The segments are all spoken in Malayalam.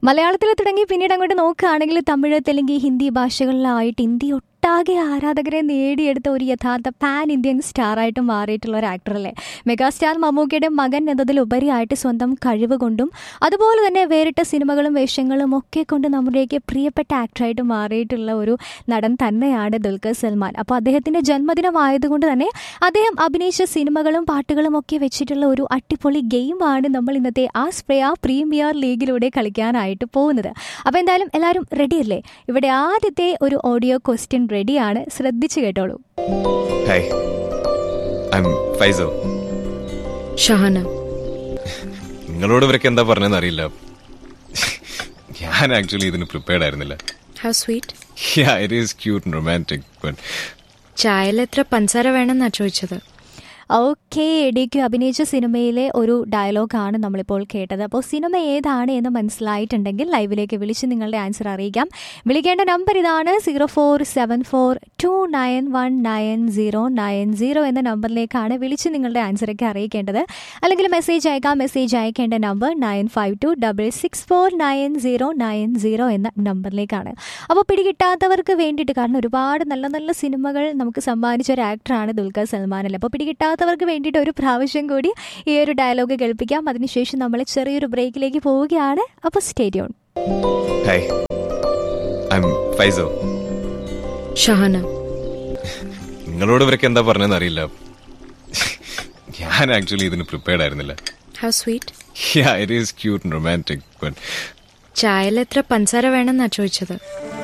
മലയാളത്തിൽ തുടങ്ങി പിന്നീട് അങ്ങോട്ട് നോക്കുകയാണെങ്കിൽ തമിഴ് തെലുങ്ക് ഹിന്ദി ഭാഷകളിലായിട്ട് ഇന്ത്യ ഒട്ടാകെ ആരാധകരെ നേടിയെടുത്ത ഒരു യഥാർത്ഥ പാൻ ഇന്ത്യൻ സ്റ്റാറായിട്ട് മാറിയിട്ടുള്ള ഒരു ആക്ടറല്ലേ മെഗാസ്റ്റാർ മമ്മൂക്കയുടെ മകൻ എന്നതിലുപരിയായിട്ട് സ്വന്തം കഴിവ് കൊണ്ടും അതുപോലെ തന്നെ വേറിട്ട സിനിമകളും വേഷങ്ങളും ഒക്കെ കൊണ്ട് നമ്മുടെയൊക്കെ പ്രിയപ്പെട്ട ആക്ടറായിട്ട് മാറിയിട്ടുള്ള ഒരു നടൻ തന്നെയാണ് ദുൽഖർ സൽമാൻ അപ്പോൾ അദ്ദേഹത്തിൻ്റെ ജന്മദിനമായതുകൊണ്ട് തന്നെ അദ്ദേഹം അഭിനയിച്ച സിനിമകളും പാട്ടുകളും ഒക്കെ വെച്ചിട്ടുള്ള ഒരു അടിപൊളി ഗെയിമാണ് നമ്മൾ ഇന്നത്തെ ആ സ്പ്രേയ പ്രീമിയർ ലീഗിലൂടെ കളിക്കാനായിട്ട് പോകുന്നത് അപ്പോൾ എന്തായാലും എല്ലാവരും റെഡിയല്ലേ ഇവിടെ ആദ്യത്തെ ഒരു ഓഡിയോ ക്വസ്റ്റ്യൻ റെഡിയാണ് ശ്രദ്ധിച്ചു കേട്ടോളൂ hi I'm Faisal Shahana നിങ്ങളോട് ഇവരൊക്കെ എന്താ പറഞ്ഞതെന്ന് അറിയില്ല ഞാൻ ആക്ച്വലി ഇതിന് പ്രിപ്പയർഡ് ആയിരുന്നില്ല how sweet yeah it is cute and romantic but ചായയിൽ എത്ര പഞ്ചസാര വേണമെന്നാ ചോദിച്ചത് ഓക്കെ ഡി ക്യു അഭിനയിച്ച സിനിമയിലെ ഒരു ഡയലോഗാണ് നമ്മളിപ്പോൾ കേട്ടത് അപ്പോൾ സിനിമ ഏതാണ് എന്ന് മനസ്സിലായിട്ടുണ്ടെങ്കിൽ ലൈവിലേക്ക് വിളിച്ച് നിങ്ങളുടെ ആൻസർ അറിയിക്കാം വിളിക്കേണ്ട നമ്പർ ഇതാണ് zero four seven four two nine one nine zero nine zero എന്ന നമ്പറിലേക്കാണ് വിളിച്ച് നിങ്ങളുടെ ആൻസറൊക്കെ അറിയിക്കേണ്ടത് അല്ലെങ്കിൽ മെസ്സേജ് അയക്കാം മെസ്സേജ് അയക്കേണ്ട number nine five two double six four nine zero nine zero എന്ന നമ്പറിലേക്കാണ് അപ്പോൾ പിടികിട്ടാത്തവർക്ക് വേണ്ടിയിട്ട് കാരണം ഒരുപാട് നല്ല നല്ല സിനിമകൾ നമുക്ക് സമ്മാനിച്ച ഒരു ആക്ടറാണ് ദുൽഖർ സൽമാൻ അല്ലേ അപ്പോൾ പിടികിട്ടാത്തവർക്ക് വേണ്ടിയിട്ട് ഒരു പ്രാവശ്യം കൂടി ഈ ഒരു ഡയലോഗ് കേൾപ്പിക്കാം അതിനുശേഷം നമ്മൾ ചെറിയൊരു ബ്രേക്കിലേക്ക് പോവുകയാണ് അപ്പോൾ സ്റ്റേഡിയോൺ hi I'm Faisal Shahana നിങ്ങളോട് ഇവരൊക്കെ എന്താ പറഞ്ഞതെന്ന് അറിയില്ല ഞാൻ ആക്ച്വലി ഇതിന് പ്രിപ്പയർഡ് ആയിരുന്നില്ല how sweet yeah it is cute and romantic but ചായയിൽ എത്ര പഞ്ചസാര വേണമെന്നാ ചോദിച്ചത്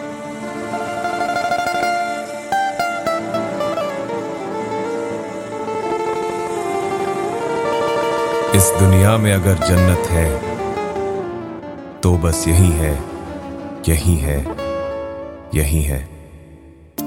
इस दुनिया में अगर जन्नत है तो बस यही है यही है यही है